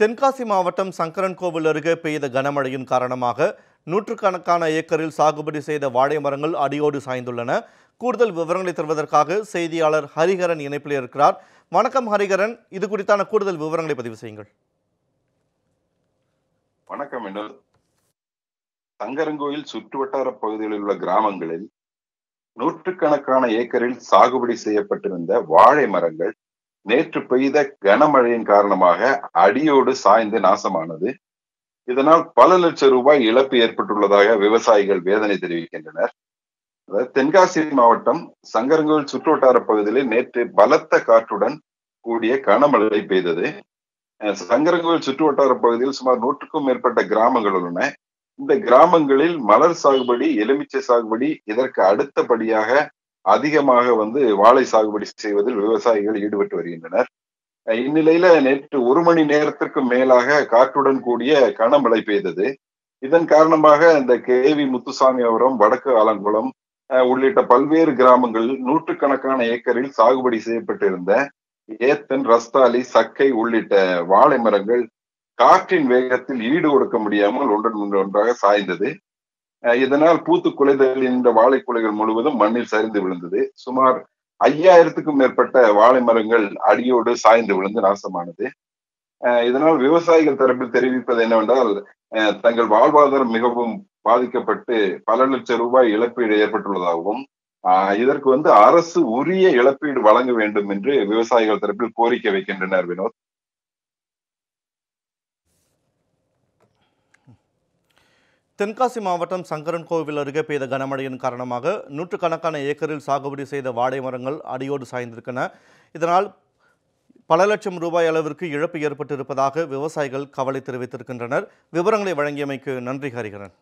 தென்காசி மாவட்டம் சங்கரன்கோவில் அருகே பெய்த கனமழையின் காரணமாக நூற்றுக்கணக்கான ஏக்கரில் சாகுபடி செய்த வாழை மரங்கள் அடியோடு சாய்ந்துள்ளன கூடுதல் விவரங்களை தருவதற்காக செய்தியாளர் ஹரிஹரன் இணைப்பில் இருக்கிறார் வணக்கம் ஹரிஹரன் இது குறித்தான கூடுதல் விவரங்களை பதிவு செய்யுங்கள் வணக்கம் வினோத் சங்கரங்கோயில் சுற்றுவட்டார பகுதிகளில் உள்ள கிராமங்களில் நூற்றுக்கணக்கான ஏக்கரில் சாகுபடி செய்யப்பட்டிருந்த வாழை மரங்கள் நேற்று பெய்த கனமழையின் காரணமாக அடியோடு சாய்ந்து நாசமானது இதனால் பல லட்சம் ரூபாய் இழப்பு ஏற்பட்டுள்ளதாக விவசாயிகள் வேதனை தெரிவிக்கின்றனர் அதாவது தென்காசி மாவட்டம் சங்கரங்கோவில் சுற்றுவட்டார பகுதியில் நேற்று பலத்த காற்றுடன் கூடிய கனமழை பெய்தது அஹ் சங்கரங்கோவில் சுற்றுவட்டார பகுதியில் சுமார் நூற்றுக்கும் மேற்பட்ட கிராமங்கள் உள்ளன இந்த கிராமங்களில் மலர் சாகுபடி எலுமிச்சை சாகுபடி இதற்கு அடுத்தபடியாக அதிகமாக வந்து வாழை சாகுபடி செய்வதில் விவசாயிகள் ஈடுபட்டு வருகின்றனர் அஹ் இந்நிலையில நேற்று ஒரு மணி நேரத்திற்கு மேலாக காற்றுடன் கூடிய கனமழை பெய்தது இதன் காரணமாக இந்த கேவி முத்துசாமிபுரம் வடக்கு ஆலங்குளம் அஹ் உள்ளிட்ட பல்வேறு கிராமங்களில் நூற்றுக்கணக்கான ஏக்கரில் சாகுபடி செய்யப்பட்டிருந்த ஏத்தன் ரஸ்தாலி சக்கை உள்ளிட்ட வாழை மரங்கள் காற்றின் வேகத்தில் ஈடு கொடுக்க முடியாமல் ஒன்றன் முன் ஒன்றாக சாய்ந்தது அஹ் இதனால் பூத்து குலைதல் இந்த வாழை குலைகள் முழுவதும் மண்ணில் சரிந்து விழுந்தது சுமார் ஐயாயிரத்துக்கும் மேற்பட்ட வாழை மரங்கள் அடியோடு சாய்ந்து விழுந்து நாசமானது அஹ் இதனால் விவசாயிகள் தரப்பில் தெரிவிப்பது என்னவென்றால் அஹ் தங்கள் வாழ்வாதாரம் மிகவும் பாதிக்கப்பட்டு பல லட்சம் ரூபாய் இழப்பீடு ஏற்பட்டுள்ளதாகவும் ஆஹ் இதற்கு வந்து அரசு உரிய இழப்பீடு வழங்க வேண்டும் என்று விவசாயிகள் தரப்பில் கோரிக்கை வைக்கின்றனர் வினோத் தென்காசி மாவட்டம் சங்கரன்கோவில் அருகே பெய்த கனமழையின் காரணமாக நூற்றுக்கணக்கான ஏக்கரில் சாகுபடி செய்த வாழை மரங்கள் அடியோடு சாய்ந்திருக்கின இதனால் பல லட்சம் ரூபாய் அளவிற்கு இழப்பு ஏற்பட்டிருப்பதாக விவசாயிகள் கவலை தெரிவித்திருக்கின்றனர் விவரங்களை வழங்கியமைக்கு நன்றி ஹரிஹரன்